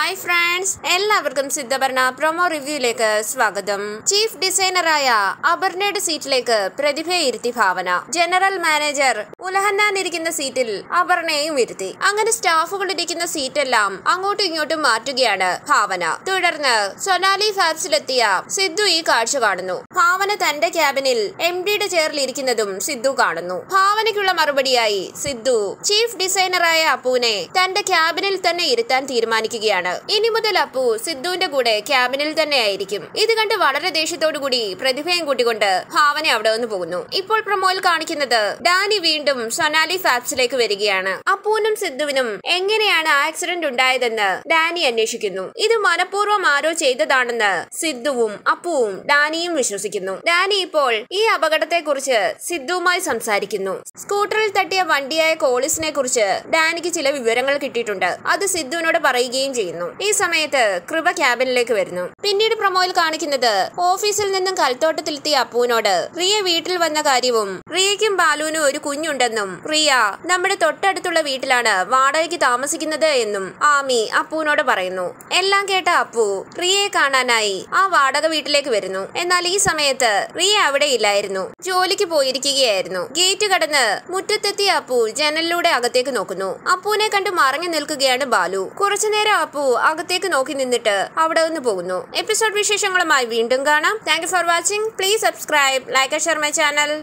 hi friends എല്ലാവർക്കും സിദ്ധഭരണ promo റിവ്യൂയിലേക്ക് സ്വാഗതം chief ഡിസൈനറായ അപർണയുടെ സീറ്റിലേക്ക് പ്രതിഭയെ ഇരുത്തി ഭാവന ജനറൽ മാനേജർ ഉലഹന്നാൻ ഇരിക്കുന്ന സീറ്റിൽ അപർണയെയും ഇരുത്തി അങ്ങനെ സ്റ്റാഫുകൾ ഇരിക്കുന്ന സീറ്റെല്ലാം അങ്ങോട്ടും ഇങ്ങോട്ടും മാറ്റുകയാണ് ഭാവന തുടർന്ന് സൊനാലി ഫാബ്സിലെത്തിയ സിദ്ധു ഈ കാഴ്ച കാണുന്നു ഭാവന തന്റെ ക്യാബിനിൽ എം ഡിയുടെ ചെയറിൽ ഇരിക്കുന്നതും സിദ്ധു കാണുന്നു ഭാവനയ്ക്കുള്ള മറുപടിയായി സിദ്ധു ചീഫ് ഡിസൈനറായ അപ്പുവിനെ തന്റെ ക്യാബിനിൽ തന്നെ ഇരുത്താൻ തീരുമാനിക്കുകയാണ് ഇനി മുതൽ അപ്പു സിദ്ധുവിന്റെ കൂടെ ക്യാബിനിൽ തന്നെ ആയിരിക്കും ഇത് കണ്ട് വളരെ ദേഷ്യത്തോടു കൂടി പ്രതിഭയും കൂട്ടിക്കൊണ്ട് ഭാവന അവിടെ നിന്ന് പോകുന്നു ഇപ്പോൾ പ്രൊമോയിൽ കാണിക്കുന്നത് ഡാനി വീണ്ടും സൊനാലി ഫാബ്സിലേക്ക് വരികയാണ് അപ്പുവിനും സിദ്ധുവിനും എങ്ങനെയാണ് ആക്സിഡന്റ് ഉണ്ടായതെന്ന് ഡാനി അന്വേഷിക്കുന്നു ഇത് മനഃപൂർവ്വം ആരോ ചെയ്തതാണെന്ന് സിദ്ധുവും അപ്പുവും ഡാനിയും വിശ്വസിക്കുന്നു ഡാനി ഇപ്പോൾ ഈ അപകടത്തെ കുറിച്ച് സിദ്ധുവുമായി സംസാരിക്കുന്നു സ്കൂട്ടറിൽ തട്ടിയ വണ്ടിയായ കോളിസിനെ കുറിച്ച് ഡാനിക്ക് ചില വിവരങ്ങൾ കിട്ടിയിട്ടുണ്ട് അത് സിദ്ധുവിനോട് പറയുകയും ചെയ്യുന്നു ഈ സമയത്ത് കൃപ ക്യാബിനിലേക്ക് വരുന്നു പിന്നീട് പ്രൊമോയിൽ കാണിക്കുന്നത് ഓഫീസിൽ നിന്നും കൽത്തോട്ടത്തിലെത്തിയ അപ്പുവിനോട് റിയ വീട്ടിൽ വന്ന കാര്യവും റിയയ്ക്കും ബാലുവിനും ഒരു കുഞ്ഞുണ്ടെന്നും റിയ നമ്മുടെ തൊട്ടടുത്തുള്ള വീട്ടിലാണ് വാടകയ്ക്ക് താമസിക്കുന്നത് എന്നും ആമി അപ്പുവിനോട് പറയുന്നു എല്ലാം കേട്ട അപ്പു റിയയെ കാണാനായി ആ വാടക വീട്ടിലേക്ക് വരുന്നു എന്നാൽ ഈ സമയത്ത് റിയ അവിടെ ഇല്ലായിരുന്നു ജോലിക്ക് പോയിരിക്കുകയായിരുന്നു ഗേറ്റ് കടന്ന് മുറ്റത്തെത്തിയ അപ്പു ജനലിലൂടെ അകത്തേക്ക് നോക്കുന്നു അപ്പുവിനെ കണ്ട് മറഞ്ഞു നിൽക്കുകയാണ് ബാലു കുറച്ചുനേരം അപ്പു അകത്തേക്ക് നോക്കി നിന്നിട്ട് അവിടെ നിന്ന് പോകുന്നു എപ്പിസോഡ് വിശേഷങ്ങളുമായി വീണ്ടും കാണാം thank for watching please subscribe like share my channel